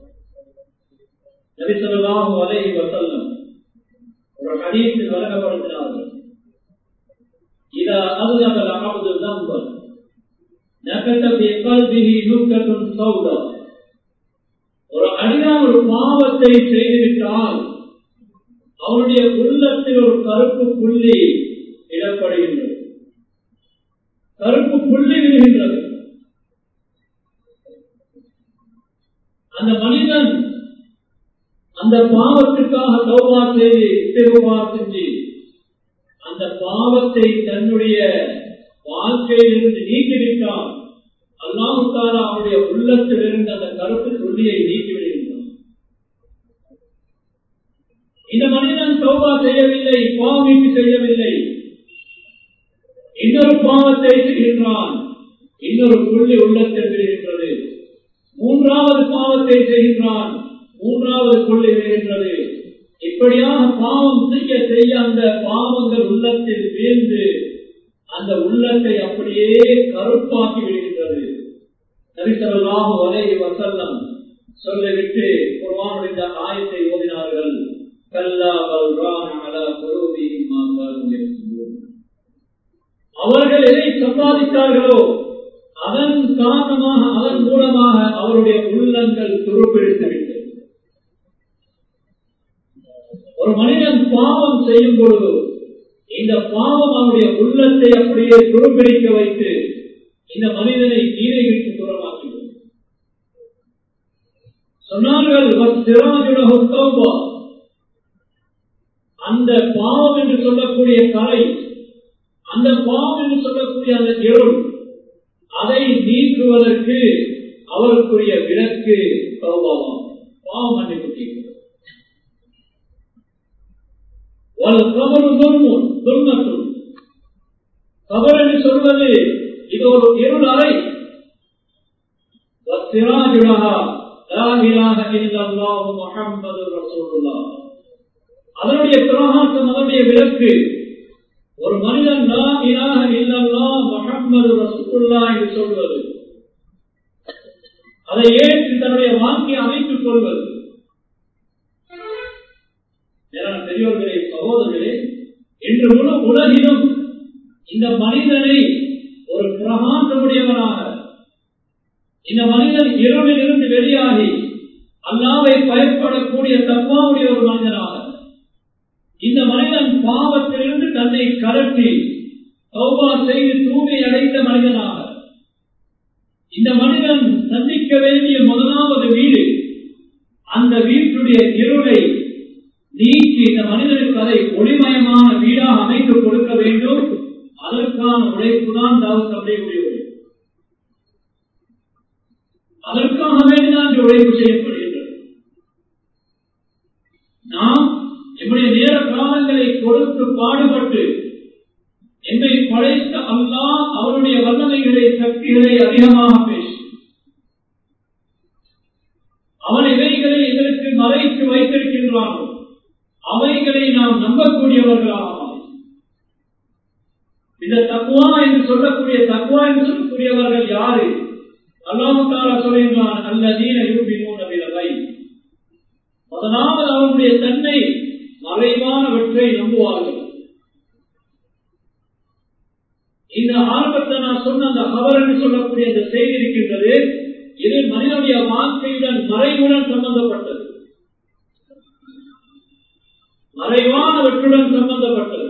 நபிசல்லாஹு அலை வசல்லம் ஒரு ஹதீஸில் வழங்கப்படுத்தினார்கள் إذا أذنب العبد ذنبا نكت في قلبه نكة سوداء ஒரு அடியான் ஒரு பாவத்தை செய்துவிட்டால் அவனுடைய உள்ளத்தில் ஒரு கருப்பு புள்ளி இடப்படுகின்றது கருப்பு புள்ளி விடுகின்றது அந்த மனிதன் அந்த பாவத்துக்காக சௌபா செய்து திருவா செஞ்சு அந்த பாவத்தை தன்னுடைய வாழ்க்கையிலிருந்து நீக்கிவிட்டால் அல்லாமுத்தால அவனுடைய உள்ளத்திலிருந்து அந்த கருப்பு சொல்லியை நீக்கிவிடுகின்றான் இந்த மனிதன் சௌபா செய்யவில்லை பாவீட்டு செய்யவில்லை இன்னொரு பாவத்தை செய்கின்றான் இன்னொரு புள்ளி உள்ளத்தில் விடுகின்றது மூன்றாவது பாவத்தை செய்கின்றான் மூன்றாவது புள்ளி விடுகின்றது இப்படியாக பாவம் செய்ய செய்ய அந்த பாவங்கள் உள்ளத்தில் வீழ்ந்து அந்த உள்ளத்தை அப்படியே கருப்பாக்கி விடுகின்றது நரிசல்லாஹு வலை வசல்லம் சொல்லிவிட்டு குர்வானுடைய ஆயத்தை ஓதினார்கள் கல்லா பல்ரான் அலா அவர்கள் எதை சம்பாதித்தார்களோ அதன் காரணமாக அதன் மூலமாக அவருடைய உள்ளங்கள் துருப்பிடித்து விட்டது ஒரு மனிதன் பாவம் செய்யும் பொழுது இந்த பாவம் அவனுடைய உள்ளத்தை அப்படியே துருப்பிடிக்க வைத்து இந்த மனிதனை கீழே விட்டு தூரமாக்கிவிடும் சொன்னார்கள் அந்த பாவம் என்று சொல்லக்கூடிய கலை அந்த பாவம் என்று சொல்லக்கூடிய அந்த இருள் அதை நீக்குவதற்கு அவருக்குரிய விலக்கு சௌபாவம் பாவம் மன்னிப்பு கேட்கிறது கபர் என்று சொல்வது இது ஒரு இருள் அறை அதனுடைய பிரகாசம் அதனுடைய விளக்கு ஒரு மனிதன் லா இலாக இல்லல்லா முகம்மது ரசூல்லா என்று சொல்வது அதை ஏற்று தன்னுடைய வாழ்க்கையை அமைத்துக் கொள்வது பெரியோர்களே சகோதரர்களே இன்று முழு உலகிலும் இந்த மனிதனை ஒரு பிரகாசமுடையவனாக இந்த மனிதன் இருளில் இருந்து வெளியாகி அல்லாவை பயப்படக்கூடிய தப்பாவுடைய ஒரு மனிதனாக இந்த மனிதன் பாவத்திலிருந்து தன்னை கலட்டி சௌபா செய்து தூய்மை அடைந்த மனிதனாக இந்த மனிதன் சந்திக்க வேண்டிய முதலாவது வீடு அந்த வீட்டுடைய இருளை நீக்கி இந்த மனிதனுக்கு அதை ஒளிமயமான வீடாக அமைத்து கொடுக்க வேண்டும் அதற்கான உழைப்பு தான் தாவத்தமுடைய உழைப்பு அதற்காக வேண்டிதான் உழைப்பு செய்யப்படுகின்றது நாம் நம்முடைய நேர காலங்களை கொடுத்து பாடுபட்டு என்னை படைத்த அல்லா அவருடைய வல்லமைகளை சக்திகளை அதிகமாக பேசி வைத்திருக்கின்றானோ அவைகளை நாம் நம்பக்கூடியவர்களாக இந்த தக்குவா என்று சொல்லக்கூடிய தக்குவா என்று சொல்லக்கூடியவர்கள் யாரு அல்லாமுத்தாரா சொல்லுகிறான் அல்ல நீன யூபினூன் விலகை முதலாவது அவனுடைய தன்மை மறைவானவற்றை நம்புவார்கள் இந்த ஆரம்பத்தை நான் சொன்ன அந்த அவர் என்று சொல்லக்கூடிய அந்த செய்தி இருக்கின்றது இது மனிதனுடைய வாழ்க்கையுடன் மறைவுடன் சம்பந்தப்பட்டது மறைவானவற்றுடன் சம்பந்தப்பட்டது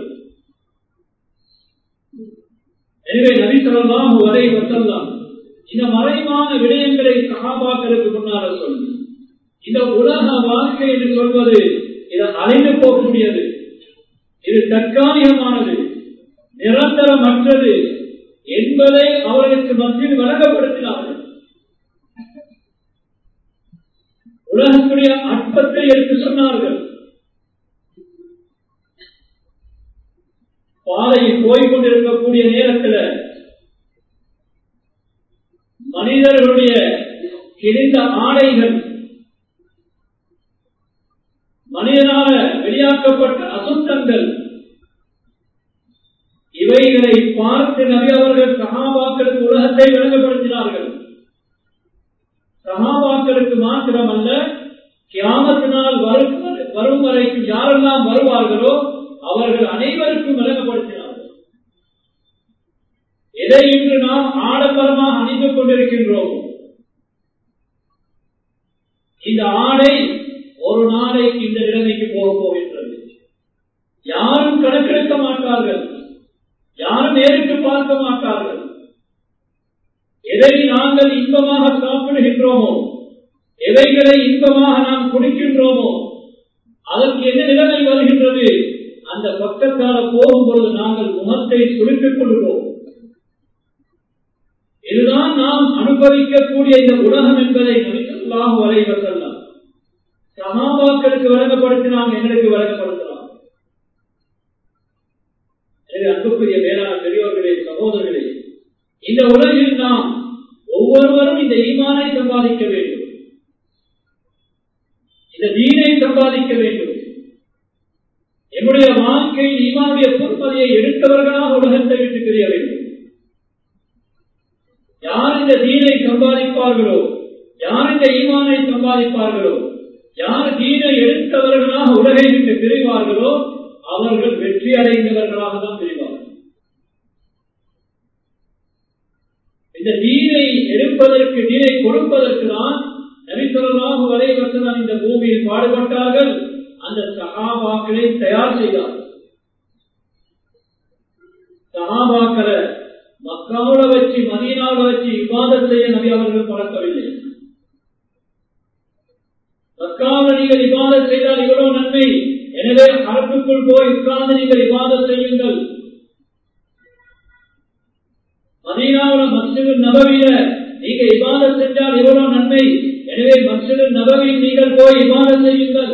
எனவே நபிசல்லாம் வரை வசல்லாம் இந்த மறைவான விடயங்களை சகாபாக்களுக்கு முன்னால சொல்லி இந்த உலக வாழ்க்கை என்று சொல்வது இது அழிந்து போகக்கூடியது இது தற்காலிகமானது நிரந்தரமற்றது என்பதை அவர்களுக்கு மத்தியில் வழங்கப்படுத்தினார்கள் உலகத்துடைய அற்பத்தை எடுத்து சொன்னார்கள் பாதையில் போய்கொண்டிருக்கக்கூடிய நேரத்தில் மனிதர்களுடைய கிழிந்த ஆடைகள் மனிதனால வெளியாக்கப்பட்ட அசுத்தங்கள் இவைகளை பார்த்து நபி அவர்கள் சகாபாக்களுக்கு உலகத்தை விளங்கப்படுத்தினார்கள் சகாபாக்களுக்கு மாத்திரமல்ல கியாமத்தினால் வரும் வரைக்கும் யாரெல்லாம் வருவார்களோ அவர்கள் அனைவருக்கும் விளங்கப்படுத்தினார்கள் எதை இன்று நாம் ஆடம்பரமாக அணிந்து கொண்டிருக்கின்றோம் இந்த ஆடை ஒரு நாளைக்கு இந்த நிலைமைக்கு போக போகின்றது யாரும் கணக்கெடுக்க மாட்டார்கள் யாரும் நேருக்கு பார்க்க மாட்டார்கள் எதை நாங்கள் இன்பமாக சாப்பிடுகின்றோமோ எவைகளை இன்பமாக நாம் குடிக்கின்றோமோ அதற்கு என்ன நிலைமை வருகின்றது அந்த பக்கத்தால போகும்பொழுது நாங்கள் முகத்தை சுருக்கிக் கொள்கிறோம் இதுதான் நாம் அனுபவிக்கக்கூடிய இந்த உலகம் என்பதை நபிசல்லாஹு வரைவர் செல்லாம் சகாபாக்களுக்கு வழங்கப்படுத்தினாங்க எங்களுக்கு வழங்கப்படுத்தலாம் எனவே அன்புக்குரிய மேலான பெரியவர்களே சகோதரர்களே இந்த உலகில் நாம் ஒவ்வொருவரும் இந்த ஈமானை சம்பாதிக்க வேண்டும் இந்த தீனை சம்பாதிக்க வேண்டும் என்னுடைய வாழ்க்கையில் ஈமானுடைய பொறுப்பதையை எடுத்தவர்களாக உலகத்தை விட்டு பிரிய வேண்டும் யார் இந்த தீனை சம்பாதிப்பார்களோ யார் இந்த ஈமானை சம்பாதிப்பார்களோ யார் தீனை எடுத்தவர்களாக உலகை விட்டு பிரிவார்களோ அவர்கள் வெற்றி அடைந்தவர்களாக தான் பிரிவார்கள் இந்த தீனை எடுப்பதற்கு தீனை கொடுப்பதற்கு தான் நபிசல்லாஹு வரைவசனம் இந்த பூமியில் பாடுபட்டார்கள் அந்த சகாபாக்களை தயார் செய்தார்கள் சகாபாக்களை மக்காவுல வச்சு மதீனாவுல வச்சு இவ்வாதம் செய்ய நபி அவர்கள் பழக்கவில்லை மக்காவில் நீங்கள் இவ்வாதம் செய்தால் இவ்வளவு நன்மை எனவே அரசுக்குள் போய் உட்கார்ந்து நீங்கள் இவ்வாதம் செய்யுங்கள் மதீனாவுல மஸ்ஜிது நபவியில நீங்க இவ்வாதம் செஞ்சால் இவ்வளவு நன்மை எனவே மஸ்ஜிது நபவியில் நீங்கள் போய் இவ்வாதம் செய்யுங்கள்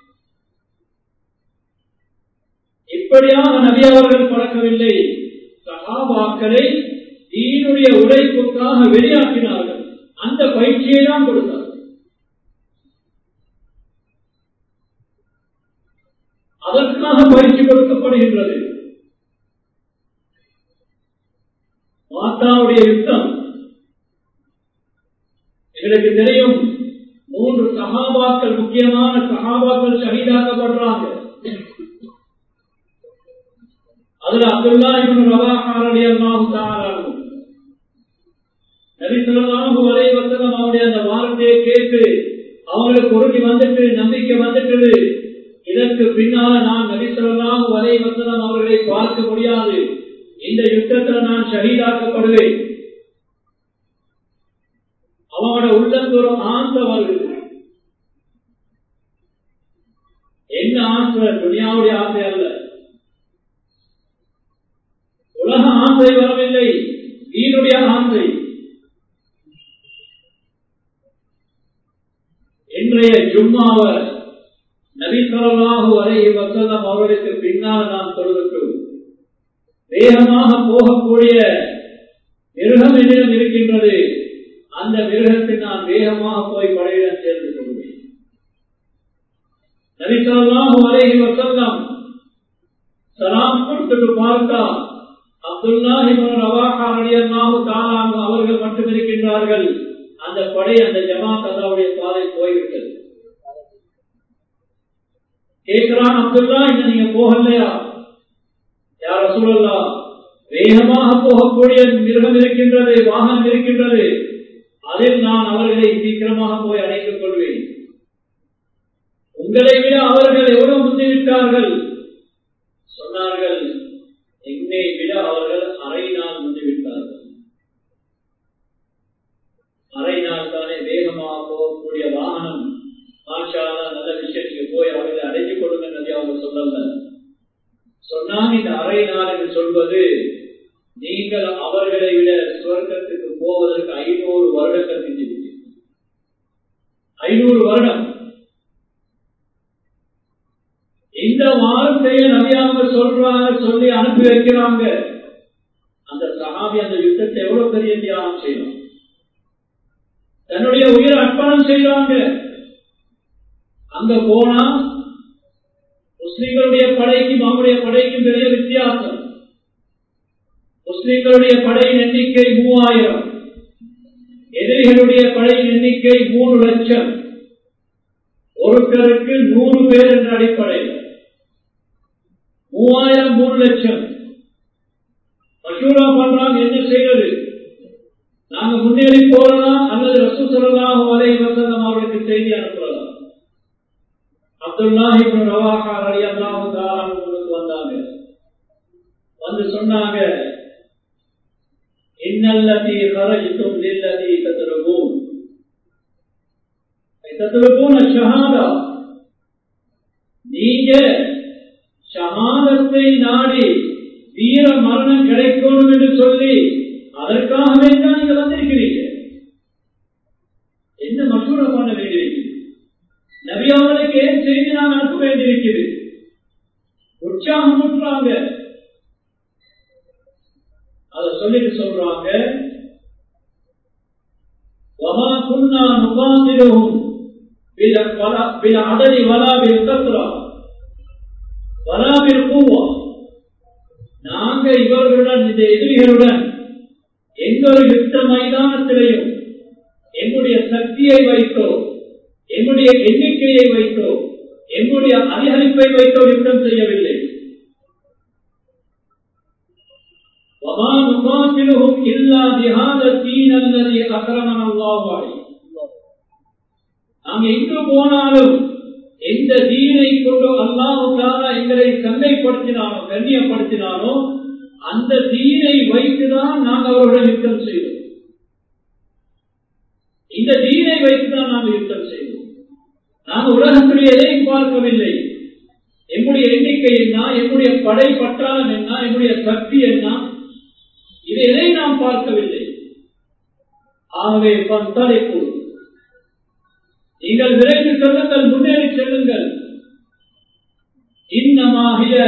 இப்படியாக நபி அவர்கள் பழக்கவில்லை சகாபாக்களை தீனுடைய உழைப்புக்காக வெளியாக்கினார்கள் அந்த பயிற்சியை தான் கொடுத்தார் அதற்காக பயிற்சி கொடுக்கப்படுகின்றது மாத்தாவுடைய யுத்தம் எங்களுக்கு தெரியும் மூன்று சகாபாக்கள் முக்கியமான சகாபாக்கள் ஷஹீதாக்கப்படுறாங்க அதுல அப்துல்லா இவன் ரவாஹாரடி அல்லாஹு தாராகும் நபிசல்லாஹு வரை வசனம் அவருடைய அந்த வார்த்தையை கேட்டு அவங்களுக்கு உறுதி வந்துட்டு நம்பிக்கை வந்துட்டது இதற்கு பின்னால நான் நபிசல்லாஹு வரை வசனம் அவர்களை பார்க்க முடியாது இந்த யுத்தத்துல நான் ஷஹீதாக்கப்படுவேன் அவனோட உள்ளத்து ஒரு ஆசை வருது என்ன ஆசை துணியாவுடைய ஆசை அல்ல உலக ஆசை வரவில்லை நீருடைய ஆசை இன்றைய ஜும்மாவ நபிசரலாக வரை வசல்லம் அவர்களுக்கு பின்னால் நாம் தொழுதுட்டோம் வேகமாக போகக்கூடிய மிருகம் என்னிடம் இருக்கின்றது அந்த மிருகத்தை நான் வேகமாக போய் படையிடம் சேர்ந்து கொள்வேன் நபிசல்லாஹு அலைஹி வசல்லம் சலாம் கொடுத்துட்டு பார்த்தா அப்துல்லாஹி ரவாஹா ரலியல்லாஹு தஆலா அவர்கள் மட்டும் இருக்கின்றார்கள் அந்த படை அந்த ஜமாத் அல்லாவுடைய பாதை போய்விட்டது கேட்கிறான் அப்துல்லா இன்னும் நீங்க போகலையா யார சூழல்லா வேகமாக போகக்கூடிய மிருகம் இருக்கின்றது வாகனம் இருக்கின்றது அதில் நான் அவர்களை சீக்கிரமாக போய் அடைத்துக் கொள்வேன் உங்களை விட அவர்கள் எவ்வளவு முந்திவிட்டார்கள் சொன்னார்கள் என்னை விட அவர்கள் அரை நாள் முந்திவிட்டார்கள் அரை நாள் தானே வேகமாக போகக்கூடிய வாகனம் மாஷாலா நல்ல விஷயத்துக்கு போய் அவர்களை அடைத்துக் கொடுங்க நதி அவங்க சொல்லல சொன்னாங்க இந்த அரை நாள் என்று சொல்வது நீங்கள் அவர்களை விட சுவர்க்கத்துக்கு போவதற்கு ஐநூறு வருடங்கள் செஞ்சு ஐநூறு வருடம் இந்த வார்த்தையை நபியாக சொல்றாங்க சொல்லி அனுப்பி வைக்கிறாங்க அந்த சகாபி அந்த யுத்தத்தை எவ்வளவு பெரிய தியாகம் செய்யணும் தன்னுடைய உயிரை அர்ப்பணம் செய்யறாங்க அங்க போனா முஸ்லிம்களுடைய படைக்கும் அவருடைய படைக்கும் பெரிய வித்தியாசம் முஸ்லிம்களுடைய படையின் எண்ணிக்கை மூவாயிரம் எதிரிகளுடைய படையின் எண்ணிக்கை மூணு லட்சம் ஒருத்தருக்கு நூறு பேர் என்ற அடிப்படையில் மூவாயிரம் மூணு லட்சம் மசூரா பண்றாங்க என்ன செய்யறது நாங்க முன்னேறி போறலாம் அல்லது ரசூ சொல்லலாம் வரை வசந்தம் அவர்களுக்கு செய்தி அனுப்பலாம் அப்துல்லாஹி ரவாஹா அலி அல்லாஹு தாரானுக்கு வந்தாங்க வந்து சொன்னாங்க இன்னல்லதி خرجتم للذي تطلبون تطلبون الشهاده நீங்க ஷஹாதத்தை நாடி வீர மரணம் கிடைக்கணும் என்று சொல்லி அதற்காகவே தான் நீங்க வந்திருக்கிறீங்க என்ன மசூர பண்ண வேண்டியிருக்கிறது நபி அவர்களுக்கு ஏன் செய்தி நான் அனுப்ப வேண்டியிருக்கிறது உற்சாகம் ஊட்டுறாங்க அதை சொல்லிட்டு சொல்றாங்க وما كنا نقاتلهم بالعدد ولا بالكثرة ولا بالقوة நாங்க இவர்களுடன் இந்த எதிரிகளுடன் எந்த ஒரு யுத்த மைதானத்திலையும் எங்களுடைய சக்தியை வைத்தோ எங்களுடைய எண்ணிக்கையை வைத்தோ எங்களுடைய அதிகரிப்பை வைத்தோ யுத்தம் செய்யவில்லை وما نقاتلهم إلا بهذا الدين الذي أكرمنا الله عليه நாம் எங்கு போனாலும் எந்த தீனை கொண்டு அல்லாவுக்காக எங்களை சந்தைப்படுத்தினானோ கண்ணியப்படுத்தினானோ அந்த தீனை வைத்துதான் நாங்கள் அவர்களுடன் யுத்தம் செய்தோம் இந்த தீனை வைத்துதான் நாங்கள் யுத்தம் செய்தோம் நாங்கள் உலகத்துடைய எதையும் பார்க்கவில்லை எங்களுடைய எண்ணிக்கை என்ன எங்களுடைய படை பட்டாளம் என்ன எங்களுடைய சக்தி என்ன இது எதை நாம் பார்க்கவில்லை ஆகவே பந்தலைப்பு நீங்கள் விரைந்து செல்லுங்கள் முன்னேறி செல்லுங்கள் இன்னமாகிய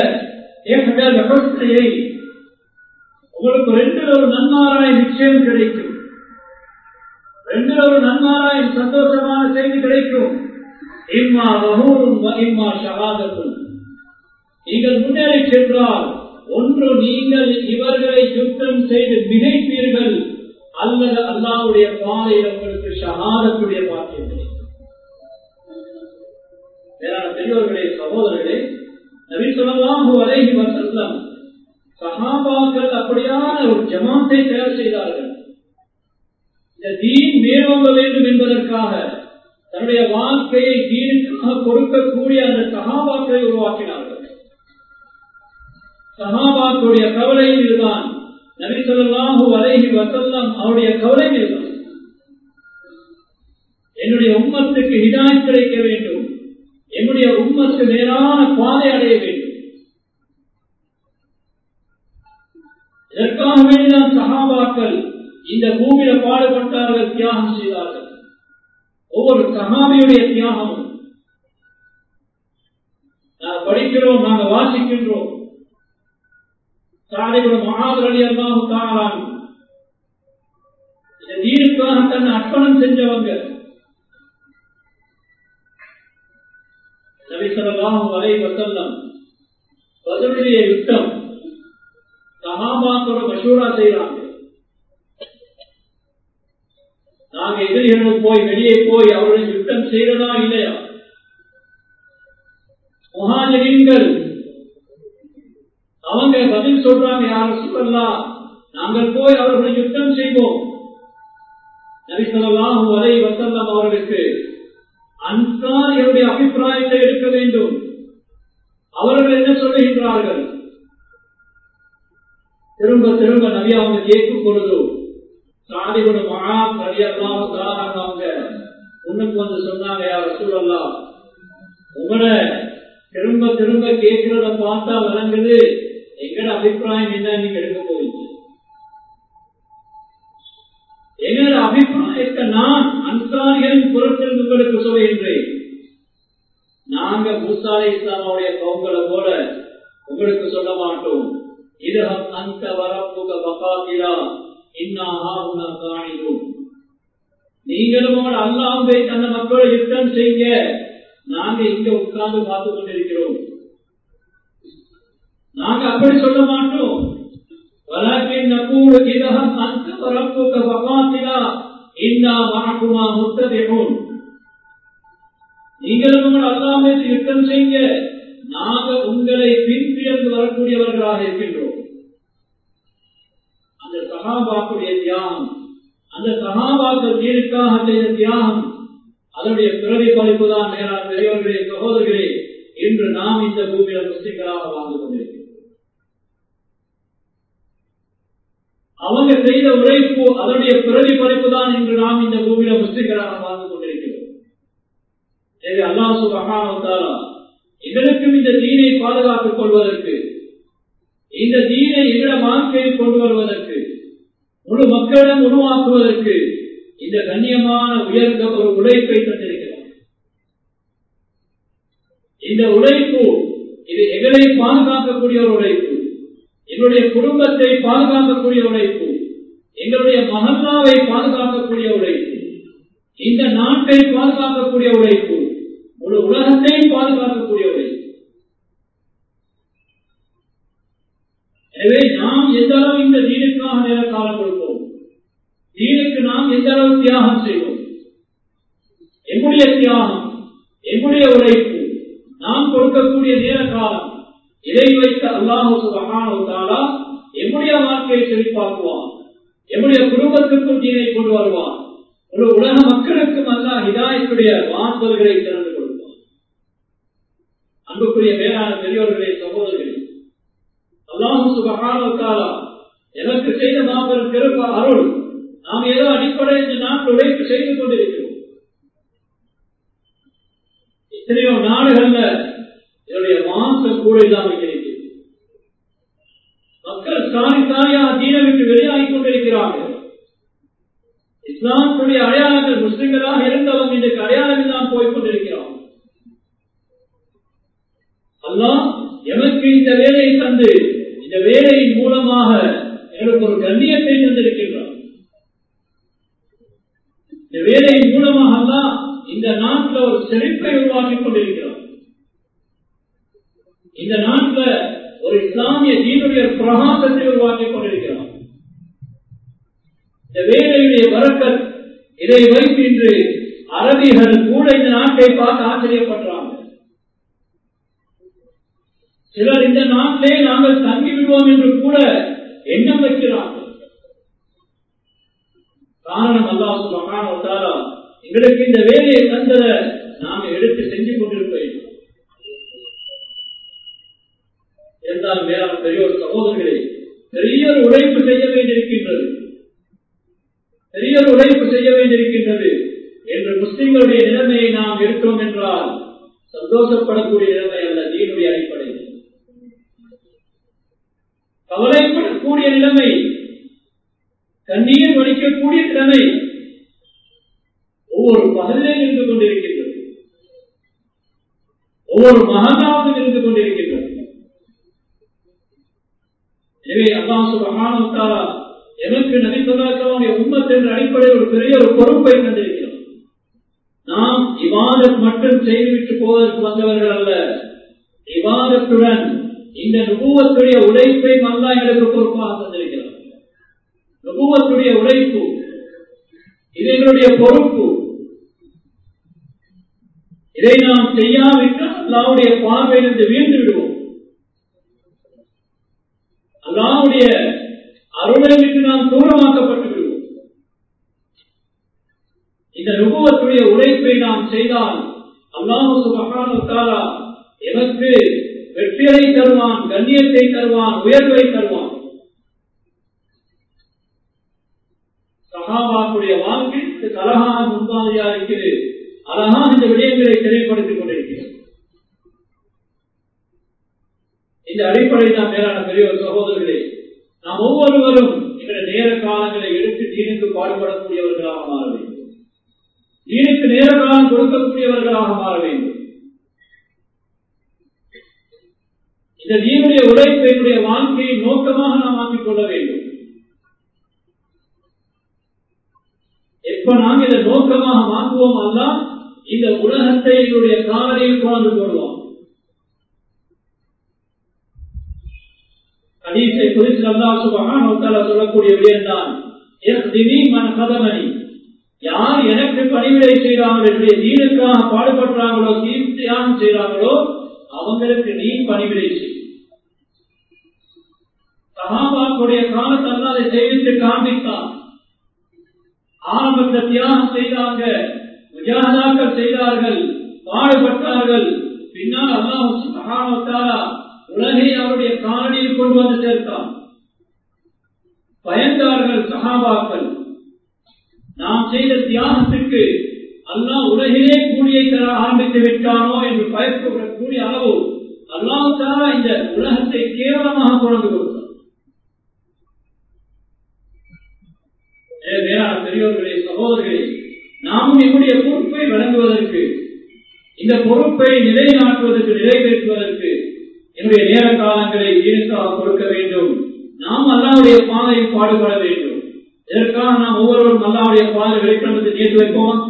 உங்களுக்கு ரெண்டு ஒரு நன்மாராய நிச்சயம் கிடைக்கும் ரெண்டு ஒரு நன்மாராய சந்தோஷமான செய்தி கிடைக்கும் இம்மா வகூரும் இம்மா ஷகாதத்தும் நீங்கள் முன்னேறி சென்றால் ஒன்று நீங்கள் இவர்களை சுத்தம் செய்து மிகைப்பீர்கள் அல்லது அல்லாவுடைய பாதையில் உங்களுக்கு ஷகாதத்துடைய பாக்கியம் கிடைக்கும் மேலான பெரியவர்களே சகோதரர்களே நபிசல்லாஹு அலைஹி வசல்லம் சஹாபாக்கள் அப்படியான ஒரு ஜமாத்தை தயார் செய்தார்கள் இந்த தீன் மேலோங்க வேண்டும் என்பதற்காக தன்னுடைய வாழ்க்கையை தீனுக்காக கொடுக்கக்கூடிய அந்த சகாபாக்களை உருவாக்கினார்கள் சகாபாக்களுடைய கவலையும் இதுதான் நபிசல்லாஹு அலைஹி வசல்லம் அவருடைய கவலையும் இதுதான் என்னுடைய உம்மத்துக்கு ஹிதாய் கிடைக்க வேண்டும் என்னுடைய உம்மத்து மேலான பாதை அடைய வேண்டும் இதற்காக வேண்டிதான் சகாபாக்கள் இந்த பூமியில பாடுபட்டார்கள் தியாகம் செய்தார்கள் ஒவ்வொரு சகாபியுடைய தியாகமும் நாங்கள் படிக்கிறோம் நாங்கள் வாசிக்கின்றோம் சாலைபுரம் மகாதர் அலி அல்லாஹு தாரான் இந்த தீனுக்காக தன்னை அர்ப்பணம் செஞ்சவங்க நபிசரலாம் வரை வசல்லம் பதிலுடைய யுத்தம் சகாபாக்களோட மசூரா செய்யறாங்க நாங்க எதிரிகளும் போய் வெளியே போய் அவர்களை யுத்தம் செய்யறதா இல்லையா முகாஜரீன்கள் அவங்க பதில் சொல்றாங்க யாரும் சொல்லலாம் நாங்கள் போய் அவர்களை யுத்தம் செய்வோம் நபிசல்லாம் வரை வசல்லம் அவர்களுக்கு அன்சாரிகளுடைய அபிப்பிராயத்தை எடுக்க வேண்டும் அவர்கள் என்ன சொல்லுகின்றார்கள் திரும்ப திரும்ப நபி அவங்க கேட்கும் பொழுது சாதிகுட மகா நபியெல்லாம் உதாரணமாக முன்னுக்கு வந்து சொன்னாங்க யார் சூழல்லாம் உங்களோட திரும்ப திரும்ப கேட்கிறத பார்த்தா விளங்குது எங்கட அபிப்பிராயம் என்ன நீங்க எடுக்க போவீங்க எங்களோட அபிப்பிராயத்தை நான் அன்சாரிகளின் புறத்தில் உங்களுக்கு சொல்லுகின்றேன் நாங்க மூசாலை இஸ்லாமாவுடைய கவுங்களை போல உங்களுக்கு சொல்ல மாட்டோம் இதகம் அந்த வரப்புக பகாத்திரா இன்னாஹா காணிடும் நீங்களும் உங்கள் அல்லாம் போய் அந்த மக்களை யுத்தம் செய்ய நாங்க இங்க உட்கார்ந்து பார்த்து கொண்டிருக்கிறோம் நாங்க அப்படி சொல்ல மாட்டோம் ولكن نقول إذا أنت وربك فقاتلا إنا معكما متبعون நீங்களும் உங்கள் அல்லாமே யுத்தம் செய்ய நாங்க உங்களை பின்பியர்ந்து வரக்கூடியவர்களாக இருக்கின்றோம் அந்த சகாபாக்குடைய தியாகம் அந்த சகாபாக்கள் நீருக்காக செய்த தியாகம் அதனுடைய பிரதிபலிப்பு தான் மேலான பெரியவர்களே சகோதரர்களே இன்று நாம் இந்த பூமியில முஸ்லிம்களாக வாழ்ந்து கொண்டிருக்கிறோம் அவங்க செய்த உழைப்பு அதனுடைய பிரதிபலிப்பு தான் இன்று நாம் இந்த பூமியில முஸ்லிம்களாக வாழ்ந்து கொண்டிருக்கிறோம் எனவே அல்லாஹ் சுபஹானஹு எங்களுக்கும் இந்த தீனை பாதுகாத்துக் கொள்வதற்கு இந்த தீனை எங்கள வாழ்க்கையில் கொண்டு வருவதற்கு முழு மக்களிடம் உருவாக்குவதற்கு இந்த கண்ணியமான உயர்ந்த ஒரு உழைப்பை தந்திருக்கிறோம் இந்த உழைப்பு இது எங்களை பாதுகாக்கக்கூடிய ஒரு உழைப்பு எங்களுடைய குடும்பத்தை பாதுகாக்கக்கூடிய உழைப்பு எங்களுடைய மகல்லாவை பாதுகாக்கக்கூடிய உழைப்பு இந்த நாட்டை பாதுகாக்கக்கூடிய உழைப்பு முழு உலகத்தையும் பாதுகாக்கக்கூடிய உழைப்பு எனவே நாம் எந்த அளவு இந்த தீனுக்காக நேர காலம் கொடுப்போம் தீனுக்கு நாம் எந்த அளவு தியாகம் செய்வோம் எங்களுடைய தியாகம் எங்களுடைய உழைப்பு நாம் கொடுக்கக்கூடிய நேர காலம் இதை வைத்து அல்லாஹு சுபகானா எம்முடைய வாழ்க்கையை செழிப்பாக்குவான் எம்முடைய குடும்பத்துக்கும் தீனை கொண்டு வருவான் ஒரு உலக மக்களுக்கும் அல்ல ஹிதாயத்துடைய வாசல்களை திறந்து கொடுப்பான் அன்புக்குரிய மேலான பெரியோர்களே சகோதரர்களே அல்லாஹு சுபகானா எனக்கு செய்த மாபெரும் பெருப்ப அருள் நாம் ஏதோ அடிப்படை இந்த நாட்டு உழைப்பு செய்து கொண்டிருக்கிறோம் எத்தனையோ நாடுகள்ல இதனுடைய மாசம் கூட இல்லாமல் இருக்கிறது மக்கள் சாரி சாரியா தீன விட்டு வெளியாகிக் கொண்டிருக்கிறார்கள் இஸ்லாமுடைய அடையாளங்கள் முஸ்லிம்களாக இருந்தவங்க இன்றைக்கு அடையாளம் இல்லாமல் போய் கொண்டிருக்கிறோம் அல்லாம் எமக்கு இந்த வேலையை தந்து இந்த வேலையின் மூலமாக எனக்கு ஒரு கண்ணியத்தை தந்திருக்கின்றார் இந்த வேலையின் மூலமாக தான் இந்த நாட்டில் ஒரு செழிப்பை உருவாக்கி கொண்டிருக்கிறார் இந்த நாட்டில் ஒரு இஸ்லாமிய தீனுடைய பிரகாசத்தை உருவாக்கி கொண்டிருக்கிறார் இந்த வேலையுடைய வரக்கத் இதை வைத்து இன்று அரபிகள் கூட இந்த நாட்டை பார்த்து ஆச்சரியப்படுறாங்க சிலர் இந்த நாட்டிலே நாங்கள் தங்கி விடுவோம் என்று கூட எண்ணம் வைக்கிறார்கள் காரணம் அல்லா சுபகான எங்களுக்கு இந்த வேலையை தந்ததை நாங்கள் எடுத்து செஞ்சு கொண்டிருப்போம் என்றால் மேலான பெரியோர் சகோதரர்களே பெரிய ஒரு உழைப்பு செய்ய வேண்டியிருக்கின்றது பெரிய ஒரு உழைப்பு செய்ய வேண்டியிருக்கின்றது என்று முஸ்லிம்களுடைய நிலைமையை நாம் எடுத்தோம் என்றால் சந்தோஷப்படக்கூடிய நிலைமை அல்ல தீனுடைய அடிப்படையில் கவலைப்படக்கூடிய நிலைமை கண்ணீர் வலிக்கக்கூடிய நிலைமை ஒவ்வொரு பகலிலே இருந்து கொண்டிருக்கின்றது ஒவ்வொரு மகனாவது இருந்து கொண்டிருக்கின்றது எனவே அல்லாஹ் சுபஹானஹு எனக்கு நபிசல்லாசனுடைய உம்மத் என்ற அடிப்படையில் ஒரு பெரிய ஒரு பொறுப்பை தந்திருக்கிறோம் நாம் இவாதத் மட்டும் செய்துவிட்டு போவதற்கு வந்தவர்கள் அல்ல இவாதத்துடன் இந்த நுபுவத்துடைய உழைப்பை அல்லா எங்களுக்கு பொறுப்பாக தந்திருக்கிறார் நுபுவத்துடைய உழைப்பு இது எங்களுடைய பொறுப்பு இதை நாம் செய்யாவிட்டால் அல்லாவுடைய பார்வையிலிருந்து வீழ்ந்து விடுவோம் அல்லாவுடைய அருளை விட்டு நாம் தூரமாக்கப்பட்டு விடுவோம் இந்த நுபுவத்துடைய உழைப்பை நாம் செய்தால் அல்லாஹு சுபகான எமக்கு வெற்றியை தருவான் கண்ணியத்தை தருவான் உயர்வை தருவான் சகாபாக்குடைய வாழ்க்கை அழகான முன்மாதிரியா இருக்கிறது அழகான இந்த விடயங்களை தெளிவுபடுத்திக் கொண்டிருக்கிறோம் இந்த அடிப்படையில் தான் மேலான பெரியவர் சகோதரர்களே நாம் ஒவ்வொருவரும் எங்களுடைய நேர காலங்களை எடுத்து தீனுக்கு பாடுபடக்கூடியவர்களாக மாற வேண்டும் தீனுக்கு நேர காலம் கொடுக்கக்கூடியவர்களாக மாற வேண்டும் இந்த தீனுடைய உழைப்பினுடைய வாழ்க்கையை நோக்கமாக நாம் ஆக்கிக் கொள்ள வேண்டும் எப்ப நாம் இதை நோக்கமாக மாற்றுவோம் அல்ல இந்த உலகத்தை எங்களுடைய காலையில் கொண்டு போடுவோம் ஹதீஸை குறித்து அல்லா சுபகான சொல்லக்கூடிய விடயம்தான் மன கதமணி யார் எனக்கு பணிவிடை செய்கிறாங்களோ என்னுடைய தீனுக்காக பாடுபடுறாங்களோ தீன் தியாகம் செய்கிறாங்களோ அவங்களுக்கு நீ பணிவிடை செய் சகாபாக்குடைய காலத்தில் அதை செய்வித்து காண்பித்தான் ஆரம்பத்தில் தியாகம் செய்தாங்க முஜாதாக்கள் செய்தார்கள் பாடுபட்டார்கள் பின்னால் அல்லாஹ் மகாமத்தாரா உலகை அவருடைய காலடியில் கொண்டு வந்து சேர்த்தான் பயந்தார்கள் சகாபாக்கள் நாம் செய்த தியாகத்துக்கு அல்லாஹ் உலகிலே கூலியை தர ஆரம்பித்து விட்டானோ என்று பயப்படக்கூடிய அளவு அல்லாஹாரா இந்த உலகத்தை கேவலமாக கொண்டு கொடுத்தார் வேளாண் பெரியோர்களே சகோதரர்களே நாமும் என்னுடைய பொறுப்பை வழங்குவதற்கு இந்த பொறுப்பை நிலைநாட்டுவதற்கு நிறைவேற்றுவதற்கு என்னுடைய நேர காலங்களை ஈடுக்காக கொடுக்க வேண்டும் நாம் அல்லாவுடைய பாதையில் பாடுபட வேண்டும் இதற்காக நாம் ஒவ்வொருவரும் அல்லாவுடைய பாதை வெளிக்கிழமத்தை நேற்று வைப்போம்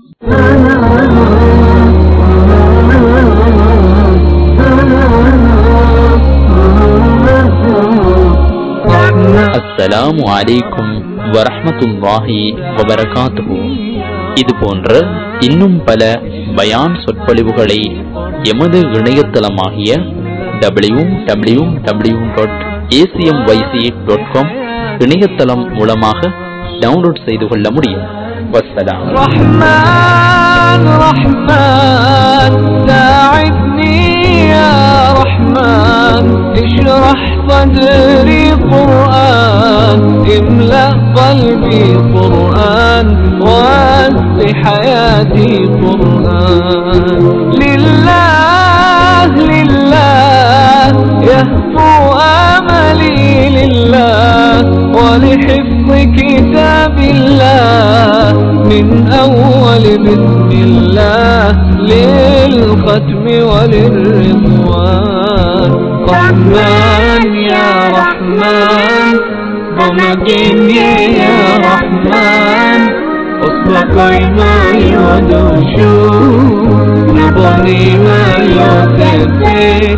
அஸ்ஸலாமு அலைக்கும் வரஹமத்துல்லாஹி வபரகாத்துஹு இது போன்ற இன்னும் பல பயான் சொற்பொழிவுகளை எமது இணையதளமாகிய W W W dot ACM YC dot com இணையதளம் மூலமாக டவுன்லோட் செய்து கொள்ள முடியும் வசலாம் رحمن رحمن ساعدني يا رحمن اشرح صدري قرآن املأ قلبي قرآن واسع حياتي قرآن لله لله يهفو آملي لله ولحفظ كتاب الله من أول بسم الله للختم وللرضوان رحمن يا رحمن ضمكني يا رحمن أصلك ما يودوشو نبني ما يوسف